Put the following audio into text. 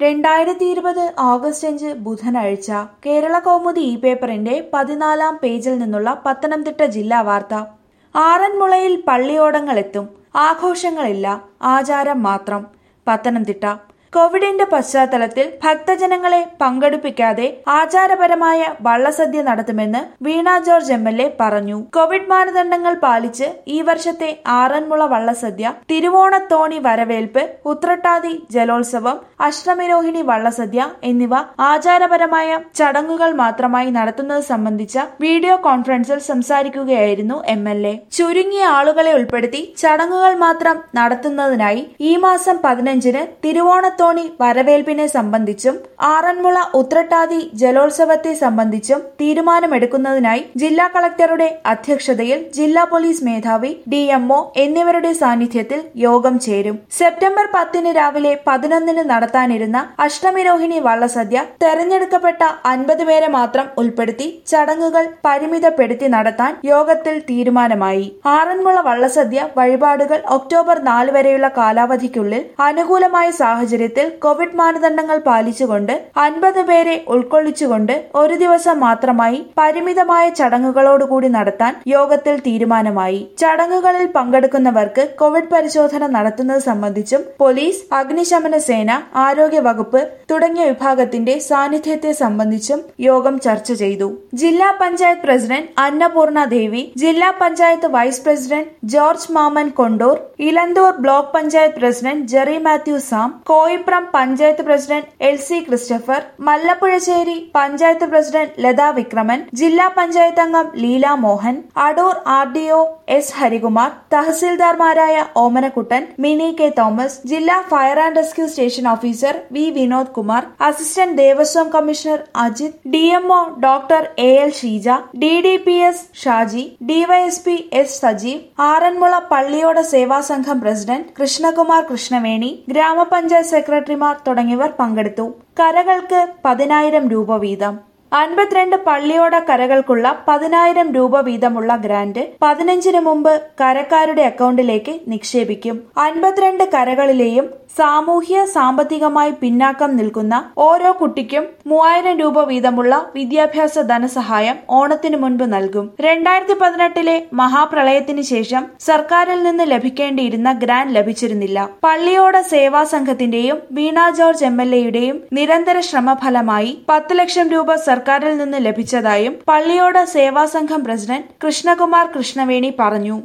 രണ്ടായിരത്തി ഇരുപത് ഓഗസ്റ്റ് അഞ്ച് ബുധനാഴ്ച കേരള കൗമുദി ഇ പേപ്പറിന്റെ പതിനാലാം പേജിൽ നിന്നുള്ള പത്തനംതിട്ട ജില്ലാ വാർത്ത ആറന്മുളയിൽ പള്ളിയോടങ്ങളെത്തും ആഘോഷങ്ങളില്ല ആചാരം മാത്രം പത്തനംതിട്ട കോവിഡിന്റെ പശ്ചാത്തലത്തിൽ ഭക്തജനങ്ങളെ പങ്കെടുപ്പിക്കാതെ ആചാരപരമായ വള്ളസദ്യ നടത്തുമെന്ന് Veena George M L A പറഞ്ഞു കോവിഡ് മാനദണ്ഡങ്ങൾ പാലിച്ച് ഈ വർഷത്തെ ആറന്മുള വള്ളസദ്യ തിരുവോണത്തോണി വരവേൽപ്പ് ഉത്രട്ടാതി ജലോത്സവം അഷ്ടമിരോഹിണി വള്ളസദ്യ എന്നിവ ആചാരപരമായ ചടങ്ങുകൾ മാത്രമായി നടത്തുന്നത് സംബന്ധിച്ച വീഡിയോ കോൺഫറൻസിൽ സംസാരിക്കുകയായിരുന്നു എം എൽ എ ചുരുങ്ങിയ ആളുകളെ ഉൾപ്പെടുത്തി ചടങ്ങുകൾ മാത്രം നടത്തുന്നതിനായി ഈ മാസം പതിനഞ്ചിന് തിരുവോണത്തോണി വരവേൽപ്പിനെ സംബന്ധിച്ചും ആറന്മുള ഉത്രട്ടാതി ജലോത്സവത്തെ സംബന്ധിച്ചും തീരുമാനമെടുക്കുന്നതിനായി ജില്ലാ കളക്ടറുടെ അധ്യക്ഷതയിൽ ജില്ലാ പോലീസ് മേധാവി ഡിഎംഒ എന്നിവരുടെ സാന്നിധ്യത്തിൽ യോഗം ചേരും സെപ്റ്റംബർ പത്തിന് രാവിലെ പതിനൊന്നിന് നടത്താനിരുന്ന അഷ്ടമിരോഹിണി വള്ളസദ്യ തെരഞ്ഞെടുക്കപ്പെട്ട അൻപത് പേരെ മാത്രം ഉൾപ്പെടുത്തി ചടങ്ങുകൾ പരിമിതപ്പെടുത്തി നടത്താൻ യോഗത്തിൽ തീരുമാനമായി ആറന്മുള വള്ളസദ്യ വഴിപാടുകൾ ഒക്ടോബർ നാല് വരെയുള്ള കാലാവധിക്കുള്ളിൽ അനുകൂലമായ സാഹചര്യത്തിൽ കോവിഡ് മാനദണ്ഡങ്ങൾ പാലിച്ചുകൊണ്ട് അൻപത് പേരെ ഉൾക്കൊള്ളിച്ചുകൊണ്ട് ഒരു ദിവസം മാത്രമായി പരിമിതമായ ചടങ്ങുകളോടുകൂടി നടത്താൻ യോഗത്തിൽ തീരുമാനമായി ചടങ്ങുകളിൽ പങ്കെടുക്കുന്നവർക്ക് കോവിഡ് പരിശോധന നടത്തുന്നത് സംബന്ധിച്ചും പോലീസ് അഗ്നിശമന സേന ആരോഗ്യ വകുപ്പ് തുടങ്ങിയ വിഭാഗത്തിന്റെ സാന്നിധ്യത്തെ സംബന്ധിച്ചും യോഗം ചർച്ച ചെയ്തു ജില്ലാ പഞ്ചായത്ത് പ്രസിഡന്റ് അന്നപൂർണ ദേവി ജില്ലാ panchayat vice president George Mammen Kondoor Elanthoor block panchayat president Jerry Mathew Sam Koipram panchayat president L C Christopher Mallappuzhassery panchayat president Latha Vikraman ജില്ലാ പഞ്ചായത്ത് അംഗം Leela Mohan Adoor R D O S Harikumar തഹസിൽദാർമാരായ ഓമനക്കുട്ടൻ മിനി കെ തോമസ് ജില്ലാ fire and rescue station officer V Vinod Kumar assistant Devaswom commissioner Ajith DMO doctor A L Sheeja D D P S Shaji DYSP S Sajeev Aranmula Palliyoda Seva Sangham president Krishnakumar Krishnaveni ഗ്രാമപഞ്ചായത്ത് സെക്രട്ടറിമാർ തുടങ്ങിയവർ പങ്കെടുത്തു കരകൾക്ക് പതിനായിരം രൂപ വീതം അൻപത്തിരണ്ട് പള്ളിയോട കരകൾക്കുള്ള പതിനായിരം രൂപ വീതമുള്ള ഗ്രാന്റ് പതിനഞ്ചിന് മുമ്പ് കരക്കാരുടെ അക്കൗണ്ടിലേക്ക് നിക്ഷേപിക്കും അൻപത്തിരണ്ട് കരകളിലെയും സാമൂഹ്യ സാമ്പത്തികമായി പിന്നാക്കം നിൽക്കുന്ന ഓരോ കുട്ടിക്കും മൂവായിരം രൂപ വീതമുള്ള വിദ്യാഭ്യാസ ധനസഹായം ഓണത്തിന് മുൻപ് നൽകും രണ്ടായിരത്തി പതിനെട്ടിലെ മഹാപ്രളയത്തിന് ശേഷം സർക്കാരിൽ നിന്ന് ലഭിക്കേണ്ടിയിരുന്ന ഗ്രാന്റ് ലഭിച്ചിരുന്നില്ല പള്ളിയോട സേവാ സംഘത്തിന്റെയും വീണ ജോർജ് എം എൽ എയുടെയും നിരന്തര ശ്രമഫലമായി പത്ത് ലക്ഷം രൂപ സർക്കാരിൽ നിന്ന് ലഭിച്ചതായും പള്ളിയോട സേവാ സംഘം പ്രസിഡന്റ് കൃഷ്ണകുമാർ കൃഷ്ണവേണി പറഞ്ഞു